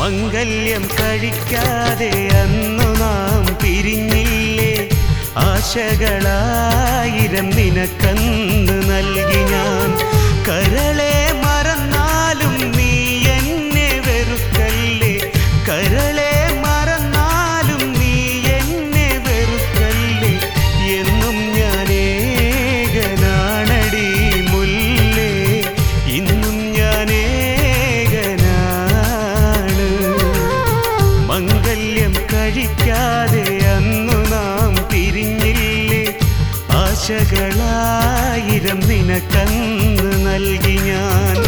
മംഗല്യം കഴിക്കാതെ അന്നു നാം പിരിഞ്ഞില്ലേ ആശകളായിരം നിനക്കന്ന് നൽകി ഞാൻ കരളെ മറന്നാലും നീ എന്നെ വെറുക്കല്ലേ കരളെ മറന്നാലും നീ എന്നെ വെറുക്കല്ലേ എന്നും ഞാൻ ഏകനാണടി മുല്ലേ ഇന്നും ഞാൻ ഏകനാണ് മംഗല്യം കഴിക്കാതെ അന്നു നാം പിരിഞ്ഞില്ലേ ആശകളായിരം നിനക്കന്ന് നൽകി ഞാൻ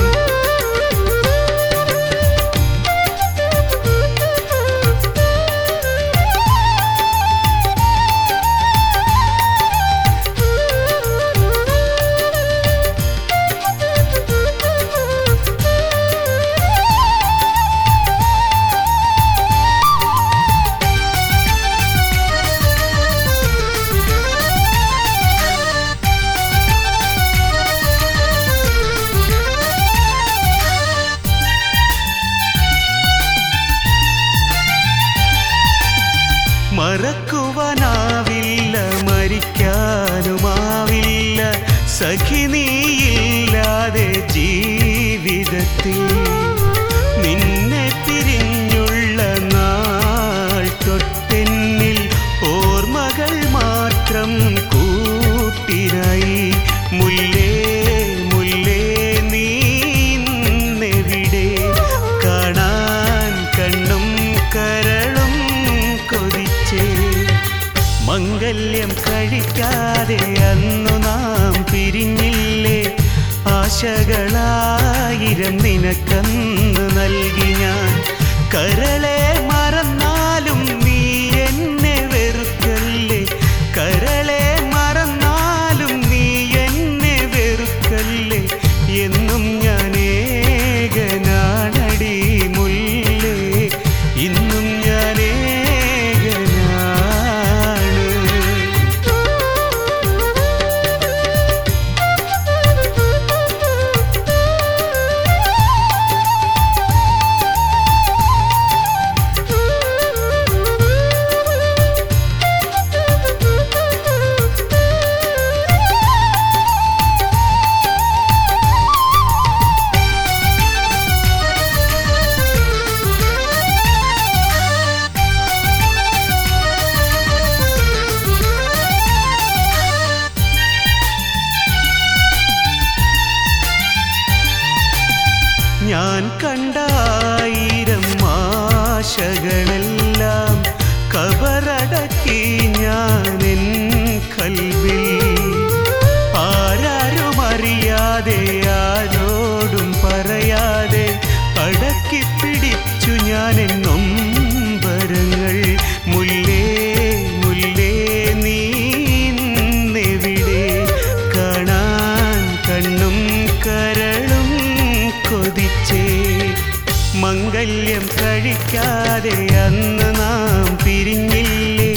മറക്കുവാനാവില്ല മരിക്കാനുമാവില്ല സഖി നീയില്ലാതെ ജീവിതത്തിൽ നിന്നെ പിരിഞ്ഞുള്ള നാൾ തൊട്ടെന്നിൽ ഓർമ്മകൾ മാത്രം കൂട്ടിനായി മുല്ലേ മുല്ലേ നീ ഇന്നെവിടെ കാണാൻ കണ്ണും കരളും കൊതിച്ചേ മംഗല്യം കഴിക്കാതെ അന്നു നാം പിരിഞ്ഞില്ലേ ആശകളായിരം നിനക്കന്ന് നൽകി ഞാൻ കരളെ മറന്നാലും നീ എന്നെ വെറുക്കല്ലേ കരളെ മറന്നാലും നീ എന്നെ വെറുക്കല്ലേ എന്നും ഞാൻ ഏകനാണടി മുല്ലേ ഇന്നും ഞാൻ ഏകനാണ് ഞാൻ കണ്ട ആയിരം ആശകളെല്ലാം കബറടക്കി ഞാൻ എൻ കൽവിൽ ആരാരും അറിയാതെ ആരോടും പറയാതെ അടക്കി പിടിച്ചു ഞാൻ എൻ നൊമ്പരങ്ങൾ മുല്ലേ മുല്ലേ നീ ഇന്നെവിടെ കാണാൻ കണ്ണും കരളും കൊതിച്ചേ മംഗല്യം കഴിക്കാതെ അന്ന് നാം പിരിഞ്ഞില്ലേ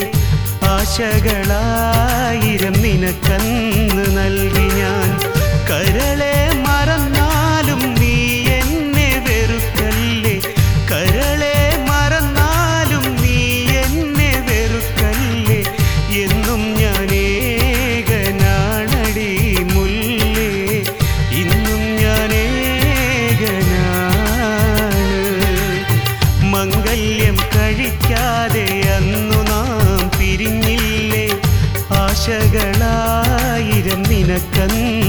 ആശകളായിരം നിനക്കന്ന് നൽകി ഞാൻ കരളെ മറന്നാലും നീ എന്നെ വെറുക്കല്ലേ കരളെ മറന്നാലും നീ എന്നെ വെറുക്കല്ലേ എന്നും ഞാൻ ഏകനാണടി മുല്ലേ ഇന്നും ഞാൻ ഏകനാണ് മംഗല്യം കഴിക്കാതെ അന്നു നാം പിരിഞ്ഞില്ലേ ആശകളായിരം നിനക്കന്ന്